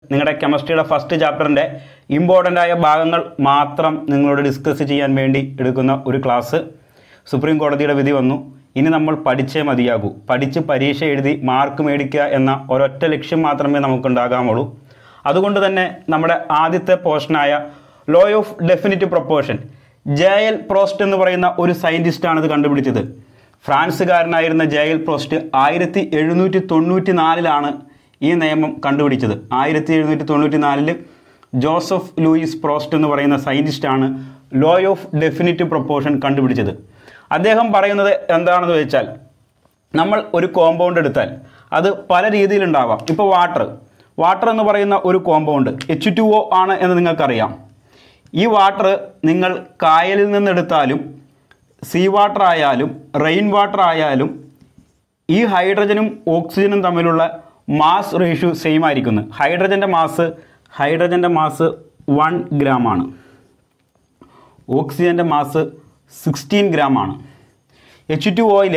നിങ്ങളുടെ കെമിസ്ട്രിയുടെ ഫസ്റ്റ് ചാപ്റ്ററിൻ്റെ ഇമ്പോർട്ടൻ്റ് ആയ ഭാഗങ്ങൾ മാത്രം നിങ്ങളോട് ഡിസ്കസ് ചെയ്യാൻ വേണ്ടി എടുക്കുന്ന ഒരു ക്ലാസ് സുപ്രീം കോടതിയുടെ വിധി വന്നു ഇനി നമ്മൾ പഠിച്ചേ മതിയാകൂ പഠിച്ച് പരീക്ഷ എഴുതി മാർക്ക് മേടിക്കുക എന്ന ഒരൊറ്റ ലക്ഷ്യം മാത്രമേ നമുക്കുണ്ടാകാമുള്ളൂ അതുകൊണ്ട് തന്നെ നമ്മുടെ ആദ്യത്തെ പോർഷനായ law of definite proportion J L Proust എന്ന് പറയുന്ന ഒരു സയൻറ്റിസ്റ്റാണ് ഇത് കണ്ടുപിടിച്ചത് ഫ്രാൻസുകാരനായിരുന്ന ജെ എൽ പ്രോസ്റ്റ് ആയിരത്തി എഴുന്നൂറ്റി തൊണ്ണൂറ്റി നാലിലാണ് ഈ നിയമം കണ്ടുപിടിച്ചത് ആയിരത്തി എഴുന്നൂറ്റി തൊണ്ണൂറ്റി നാലില് ജോസഫ് ലൂയിസ് പ്രോസ്റ്റ് എന്ന് പറയുന്ന സയൻറ്റിസ്റ്റാണ് ലോ ഓഫ് ഡെഫിനിറ്റ് പ്രൊപ്പോർഷൻ കണ്ടുപിടിച്ചത് അദ്ദേഹം പറയുന്നത് എന്താണെന്ന് വെച്ചാൽ നമ്മൾ ഒരു കോമ്പൗണ്ട് എടുത്താൽ അത് പല രീതിയിലുണ്ടാവാം ഇപ്പോൾ വാട്ടർ വാട്ടർ എന്ന് പറയുന്ന ഒരു കോമ്പൗണ്ട് എച്ച് ടു ഒ ആണ് എന്ന് നിങ്ങൾക്കറിയാം ഈ വാട്ടർ നിങ്ങൾ കായലിൽ നിന്നെടുത്താലും സീ വാട്ടർ ആയാലും റെയിൻ വാട്ടർ ആയാലും ഈ ഹൈഡ്രജനും ഓക്സിജനും തമ്മിലുള്ള മാസ് റേഷ്യോ സെയിം ആയിരിക്കുന്നു ഹൈഡ്രജൻ്റെ മാസ് ഹൈഡ്രജൻ്റെ മാസ് വൺ ഗ്രാം ആണ് ഓക്സിജൻ്റെ മാസ് സിക്സ്റ്റീൻ ഗ്രാം ആണ് എച്ച് ടു ഓയിൽ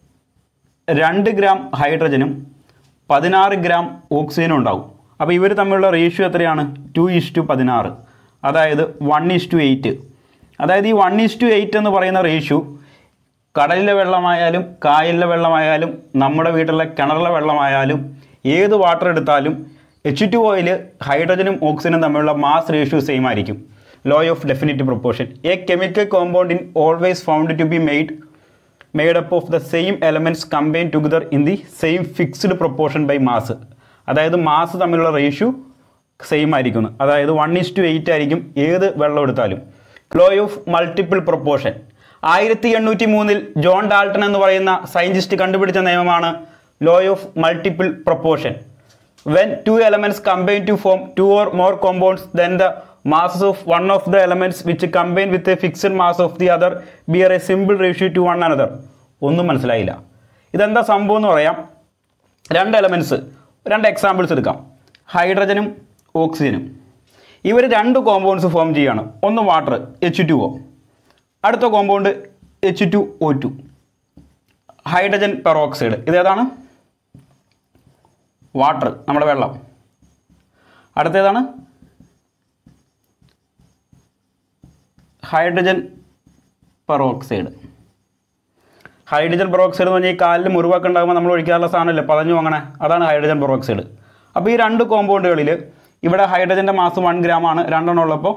രണ്ട് ഗ്രാം ഹൈഡ്രജനും പതിനാറ് ഗ്രാം ഓക്സിജനും ഉണ്ടാവും അപ്പോൾ ഇവർ തമ്മിലുള്ള റേഷ്യോ എത്രയാണ് ടു ഇസ് ടു പതിനാറ് അതായത് വൺ ഇസ് ടു എയ്റ്റ് അതായത് ഈ വൺ ഇസ് ടു എയ്റ്റ് എന്ന് പറയുന്ന റേഷ്യോ കടലിലെ വെള്ളമായാലും കായലിലെ വെള്ളമായാലും നമ്മുടെ വീട്ടിലെ കിണറിലെ വെള്ളമായാലും ഏത് വാട്ടർ എടുത്താലും എച്ച് ടു ഓയിൽ ഹൈഡ്രജനും ഓക്സിജനും തമ്മിലുള്ള മാസ് റേഷ്യോ സെയിം ആയിരിക്കും law of definite proportion a chemical compound in always found to be made made up of the same elements combine together in the same fixed proportion by mass അതായത് mass തമ്മിലുള്ള ratio same ആയിരിക്കുന്നു അതായത് one is to eight ആയിരിക്കും ഏത് വെള്ളം എടുത്താലും law of multiple proportion ആയിരത്തി എണ്ണൂറ്റി മൂന്നിൽ ജോൺ ഡാൾട്ടൺ എന്ന് പറയുന്ന സയൻറ്റിസ്റ്റ് കണ്ടുപിടിച്ച നിയമമാണ് law of multiple proportion when two elements combine to form two or more compounds then the masses of one of the elements which combine with a fixed mass of the other bear a simple ratio to one another ഒന്നും മനസ്സിലായില്ല ഇതെന്താ സംഭവം എന്ന് പറയാം രണ്ട് elements രണ്ട് examples എടുക്കാം ഹൈഡ്രജനും ഓക്സിജനും ഇവർ രണ്ട് കോമ്പൗണ്ട്സ് ഫോം ചെയ്യുകയാണ് ഒന്ന് വാട്ടർ എച്ച് ടു ഒ അടുത്ത compound H two O two hydrogen peroxide ഇതേതാണ് വാട്ടർ നമ്മുടെ വെള്ളം അടുത്തേതാണ് ഹൈഡ്രജൻ പെറോക്സൈഡ് ഹൈഡ്രജൻ പെറോക്സൈഡ് എന്ന് പറഞ്ഞാൽ ഈ കാലിൽ മുറിവൊക്കെ ഉണ്ടാകുമ്പോൾ നമ്മൾ ഒഴിക്കാറുള്ള സാധനമല്ലേ പതഞ്ഞു അങ്ങനെ അതാണ് ഹൈഡ്രജൻ പെറോക്സൈഡ് അപ്പോൾ ഈ രണ്ട് കോമ്പൗണ്ടുകളിൽ ഇവിടെ ഹൈഡ്രജൻ്റെ മാസ് വൺ ഗ്രാം ആണ് രണ്ടെണ്ണം ഉള്ളപ്പോൾ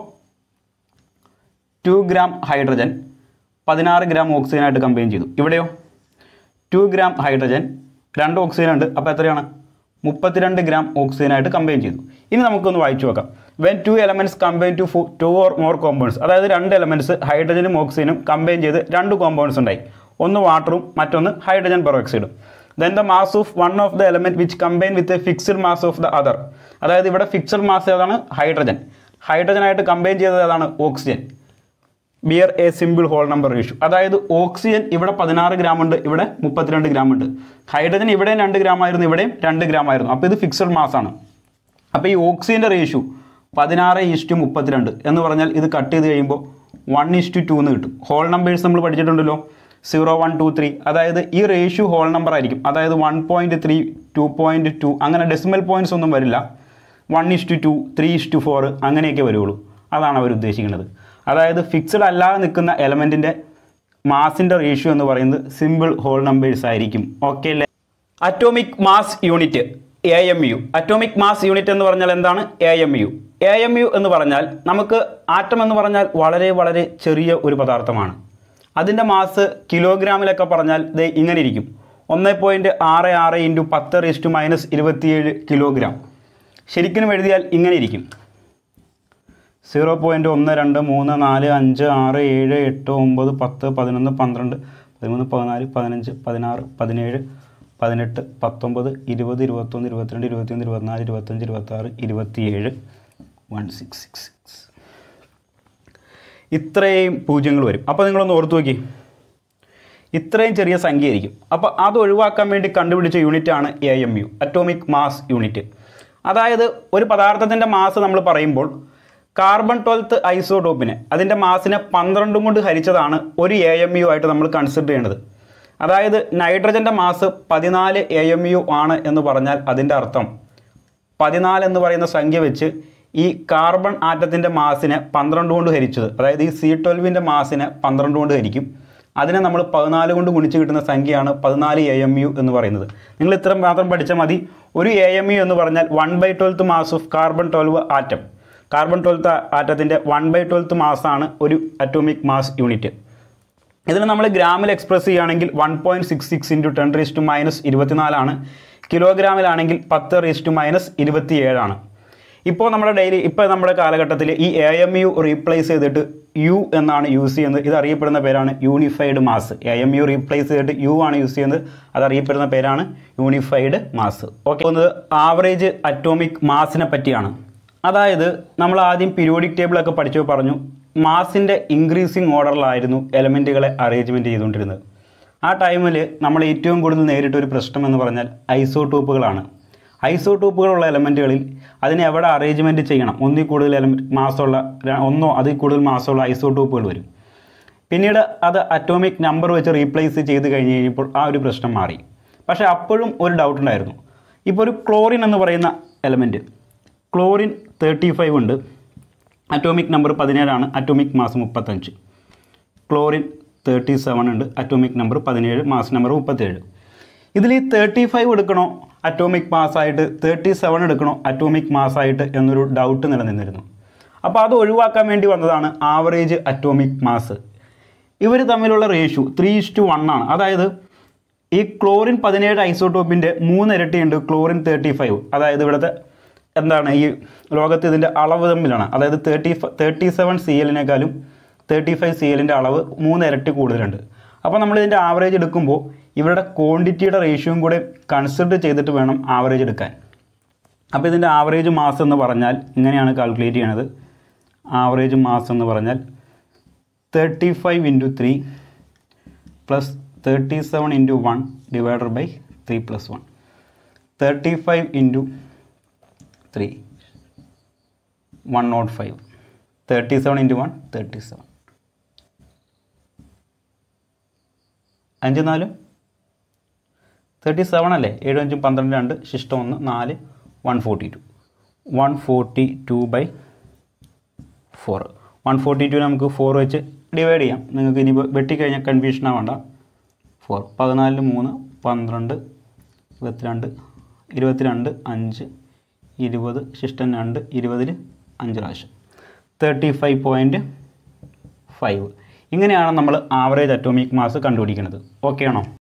ടു ഗ്രാം ഹൈഡ്രജൻ പതിനാറ് ഗ്രാം ഓക്സിജനായിട്ട് കമ്പൈൻ ചെയ്തു ഇവിടെയോ ടു ഗ്രാം ഹൈഡ്രജൻ രണ്ട് ഓക്സിജൻ ഉണ്ട് അപ്പോൾ എത്രയാണ് മുപ്പത്തിരണ്ട് ഗ്രാം ഓക്സിജനായിട്ട് കമ്പൈൻ ചെയ്തു ഇനി നമുക്കൊന്ന് വായിച്ചു നോക്കാം when two elements combine to to or more compounds അതായത് രണ്ട് എലമെൻറ്റ്സ് ഹൈഡ്രജനും ഓക്സിജനും കമ്പൈൻ ചെയ്ത് രണ്ട് കോമ്പൗണ്ട്സ് ഉണ്ടായി ഒന്ന് വാട്ടറും മറ്റൊന്ന് ഹൈഡ്രജൻ പെറോക്സൈഡും then the mass of one of the element which combine with a fixed mass of the other അതായത് ഇവിടെ ഫിക്സ്ഡ് മാസ് ഏതാണ് ഹൈഡ്രജൻ ഹൈഡ്രജനായിട്ട് കമ്പൈൻ ചെയ്തത് ഏതാണ് oxygen bear a simple whole number ratio അതായത് ഓക്സിജൻ ഇവിടെ പതിനാറ് ഗ്രാം ഉണ്ട് ഇവിടെ മുപ്പത്തിരണ്ട് ഗ്രാം ഉണ്ട് ഹൈഡ്രജൻ ഇവിടെയും രണ്ട് ഗ്രാം ആയിരുന്നു ഇവിടെയും രണ്ട് ഗ്രാം ആയിരുന്നു അപ്പോൾ ഇത് ഫിക്സഡ് മാസ് ആണ് അപ്പോൾ ഈ ഓക്സിജൻ്റെ റേഷ്യൂ പതിനാറ് ഈസ്റ്റു മുപ്പത്തിരണ്ട് എന്ന് പറഞ്ഞാൽ ഇത് കട്ട് ചെയ്ത് കഴിയുമ്പോൾ വൺ ഈസ്റ്റു ടു എന്ന് കിട്ടും ഹോൾ നമ്പേഴ്സ് നമ്മൾ പഠിച്ചിട്ടുണ്ടല്ലോ സീറോ വൺ ടു ത്രീ അതായത് ഈ റേഷ്യൂ ഹോൾ നമ്പർ ആയിരിക്കും അതായത് one point three two point two അങ്ങനെ ഡെസിമൽ പോയിൻറ്റ്സ് ഒന്നും വരില്ല one is to two three is to four അങ്ങനെയൊക്കെ വരുള്ളൂ അതാണ് അവർ ഉദ്ദേശിക്കുന്നത് അതായത് ഫിക്സഡ് അല്ലാതെ നിൽക്കുന്ന എലമെൻറ്റിൻ്റെ മാസിൻ്റെ റേഷ്യോ എന്ന് പറയുന്നത് സിമ്പിൾ ഹോൾ നമ്പേഴ്സ് ആയിരിക്കും ഓക്കെ അല്ലേ atomic mass unit A M U atomic mass unit എന്ന് പറഞ്ഞാൽ എന്താണ് A M U A M U എന്ന് പറഞ്ഞാൽ നമുക്ക് ആറ്റം എന്ന് പറഞ്ഞാൽ വളരെ വളരെ ചെറിയ ഒരു പദാർത്ഥമാണ് അതിൻ്റെ മാസ് കിലോഗ്രാമിലൊക്കെ പറഞ്ഞാൽ ഇത് ഇങ്ങനെ ഇരിക്കും ഒന്ന് പോയിൻറ്റ് ആറ് ആറ് ഇൻറ്റു പത്ത് റേസ്റ്റ് മൈനസ് ഇരുപത്തിയേഴ് കിലോഗ്രാം ശരിക്കും എഴുതിയാൽ ഇങ്ങനെ ഇരിക്കും സീറോ പോയിൻറ്റ് ഒന്ന് രണ്ട് മൂന്ന് നാല് അഞ്ച് ആറ് ഏഴ് എട്ട് ഒമ്പത് പത്ത് പതിനൊന്ന് പന്ത്രണ്ട് പതിമൂന്ന് പതിനാല് പതിനഞ്ച് പതിനാറ് പതിനേഴ് പതിനെട്ട് പത്തൊമ്പത് ഇരുപത് ഇരുപത്തൊന്ന് ഇരുപത്തിരണ്ട് ഇരുപത്തിയൊന്ന് ഇരുപത്തിനാല് ഇരുപത്തഞ്ച് ഇരുപത്താറ് ഇരുപത്തിയേഴ് വൺ സിക്സ് സിക്സ് സിക്സ് ഇത്രയും പൂജ്യങ്ങൾ വരും അപ്പോൾ നിങ്ങളൊന്ന് ഓർത്തു നോക്കി ഇത്രയും ചെറിയ സംഖ്യ ആയിരിക്കും അപ്പോൾ അത് ഒഴിവാക്കാൻ വേണ്ടി കണ്ടുപിടിച്ച യൂണിറ്റാണ് A M U atomic mass unit അതായത് ഒരു പദാർത്ഥത്തിൻ്റെ മാസ് നമ്മൾ പറയുമ്പോൾ കാർബൺ ട്വൽത്ത് ഐസോടോപ്പിനെ അതിൻ്റെ മാസിനെ പന്ത്രണ്ടും കൊണ്ട് ഹരിച്ചതാണ് ഒരു എ എം യു ആയിട്ട് നമ്മൾ കൺസിഡർ ചെയ്യേണ്ടത് അതായത് നൈട്രജൻ്റെ മാസ് പതിനാല് എ എം യു ആണ് എന്ന് പറഞ്ഞാൽ അതിൻ്റെ അർത്ഥം പതിനാല് എന്ന് പറയുന്ന സംഖ്യ വെച്ച് ഈ കാർബൺ ആറ്റത്തിൻ്റെ മാസിനെ പന്ത്രണ്ട് കൊണ്ട് ഹരിച്ചത് അതായത് ഈ സി ട്വൽവിൻ്റെ മാസിനെ പന്ത്രണ്ട് കൊണ്ട് ഹരിക്കും അതിനെ നമ്മൾ പതിനാല് കൊണ്ട് ഗുണിച്ച് കിട്ടുന്ന സംഖ്യയാണ് പതിനാല് എ എം യു എന്ന് പറയുന്നത് നിങ്ങൾ ഇത്ര മാത്രം പഠിച്ചാൽ മതി ഒരു എ എം യു എന്ന് പറഞ്ഞാൽ one by twelfth mass of carbon twelve atom carbon twelfth ആറ്റത്തിൻ്റെ വൺ ബൈ ട്വൽത്ത് മാസാണ് ഒരു അറ്റോമിക് മാസ് യൂണിറ്റ് ഇതിന് നമ്മൾ ഗ്രാമിൽ എക്സ്പ്രസ് ചെയ്യുകയാണെങ്കിൽ one point six six into ten raise to minus ഇരുപത്തിനാലാണ് കിലോഗ്രാമിലാണെങ്കിൽ പത്ത് റീസ് ടു മൈനസ് ഇരുപത്തിയേഴാണ് ഇപ്പോൾ നമ്മുടെ ഡെയിലി ഇപ്പോൾ നമ്മുടെ കാലഘട്ടത്തിൽ ഈ എ എം യു റീപ്ലേസ് ചെയ്തിട്ട് യു എന്നാണ് യൂസ് ചെയ്യുന്നത് ഇത് അറിയപ്പെടുന്ന പേരാണ് unified mass A M U replace ചെയ്തിട്ട് യു ആണ് യൂസ് ചെയ്യുന്നത് അത് അറിയപ്പെടുന്ന പേരാണ് യൂണിഫൈഡ് മാസ് ഓക്കെ ഒന്ന് ആവറേജ് അറ്റോമിക് മാസിനെ പറ്റിയാണ് അതായത് നമ്മൾ ആദ്യം പീരിയോഡിക് ടേബിളൊക്കെ പഠിച്ചു പറഞ്ഞു മാസിൻ്റെ ഇൻക്രീസിങ് ഓർഡറിലായിരുന്നു എലമെൻറ്റുകളെ അറേഞ്ച്മെൻറ്റ് ചെയ്തുകൊണ്ടിരുന്നത് ആ ടൈമിൽ നമ്മൾ ഏറ്റവും കൂടുതൽ നേരിട്ട ഒരു പ്രശ്നം എന്ന് പറഞ്ഞാൽ ഐസോടോപ്പുകളാണ് ഐസോടോപ്പുകളുള്ള എലമെൻറ്റുകളിൽ അതിനെ എവിടെ അറേഞ്ച്മെൻറ്റ് ചെയ്യണം ഒന്നിൽ കൂടുതൽ എലമെൻറ്റ് മാസമുള്ള ര- ഒന്നോ അതിൽ കൂടുതൽ മാസമുള്ള ഐസോടോപ്പുകൾ വരും പിന്നീട് അത് അറ്റോമിക് നമ്പർ വെച്ച് റീപ്ലേസ് ചെയ്ത് കഴിഞ്ഞ് കഴിഞ്ഞപ്പോൾ ആ ഒരു പ്രശ്നം മാറി പക്ഷേ അപ്പോഴും ഒരു ഡൗട്ട് ഉണ്ടായിരുന്നു ഇപ്പോൾ ഒരു ക്ലോറിൻ എന്ന് പറയുന്ന എലമെൻറ്റ് ക്ലോറിൻ തേർട്ടി ഫൈവ് ഉണ്ട് അറ്റോമിക് നമ്പർ പതിനേഴാണ് അറ്റോമിക് മാസ് മുപ്പത്തഞ്ച് ക്ലോറിൻ തേർട്ടി സെവൻ ഉണ്ട് അറ്റോമിക് നമ്പർ പതിനേഴ് മാസ് നമ്പർ മുപ്പത്തേഴ് ഇതിൽ ഈ തേർട്ടി ഫൈവ് എടുക്കണോ അറ്റോമിക് മാസ്സായിട്ട് തേർട്ടി സെവൻ എടുക്കണോ അറ്റോമിക് മാസ്സായിട്ട് എന്നൊരു ഡൗട്ട് നിലനിന്നിരുന്നു അപ്പോൾ അത് ഒഴിവാക്കാൻ വേണ്ടി വന്നതാണ് ആവറേജ് അറ്റോമിക് മാസ് ഇവർ തമ്മിലുള്ള റേഷ്യോ ത്രീ ഇസ്റ്റു വൺ ആണ് അതായത് ഈ ക്ലോറിൻ പതിനേഴ് ഐസോട്ടോപ്പിൻ്റെ മൂന്നിരട്ടിയുണ്ട് ക്ലോറിൻ തേർട്ടി ഫൈവ് അതായത് ഇവിടുത്തെ എന്താണ് ഈ ലോകത്ത് ഇതിൻ്റെ അളവ് തമ്മിലാണ് അതായത് തേർട്ടി തേർട്ടി സെവൻ സി എല്ലിനേക്കാളും തേർട്ടി ഫൈവ് സി എല്ലിൻ്റെ അളവ് മൂന്നിരട്ടി കൂടുതലുണ്ട് അപ്പോൾ നമ്മൾ ഇതിൻ്റെ ആവറേജ് എടുക്കുമ്പോൾ ഇവരുടെ ക്വാണ്ടിറ്റിയുടെ റേഷ്യോയും കൂടെ കൺസിഡർ ചെയ്തിട്ട് വേണം ആവറേജ് എടുക്കാൻ അപ്പോൾ ഇതിൻ്റെ ആവറേജ് മാസ് എന്ന് പറഞ്ഞാൽ ഇങ്ങനെയാണ് കാൽക്കുലേറ്റ് ചെയ്യണത് ആവറേജ് മാസ് എന്ന് പറഞ്ഞാൽ thirty five into three plus thirty seven into one divided by three plus one thirty five into three one naught five thirty seven into one thirty seven അഞ്ച് നാലും thirty seven അല്ലേ ഏഴ് അഞ്ചും പന്ത്രണ്ട് രണ്ട് ശിഷ്ടം ഒന്ന് നാല് one forty two one forty two by four one forty two നമുക്ക് ഫോർ വെച്ച് ഡിവൈഡ് ചെയ്യാം നിങ്ങൾക്ക് ഇനി വെട്ടിക്കഴിഞ്ഞാൽ കൺഫ്യൂഷൻ ആവണ്ട ഫോർ പതിനാലിന് മൂന്ന് പന്ത്രണ്ട് ഇരുപത്തിരണ്ട് ഇരുപത്തിരണ്ട് അഞ്ച് ഇരുപത് ശിഷ്ടം രണ്ട് ഇരുപതിൽ അഞ്ച് പ്രാവശ്യം തേർട്ടി ഫൈവ് പോയിൻറ്റ് ഫൈവ് ഇങ്ങനെയാണ് നമ്മൾ ആവറേജ് അറ്റോമിക് മാസ് കണ്ടുപിടിക്കുന്നത് ഓക്കെ ആണോ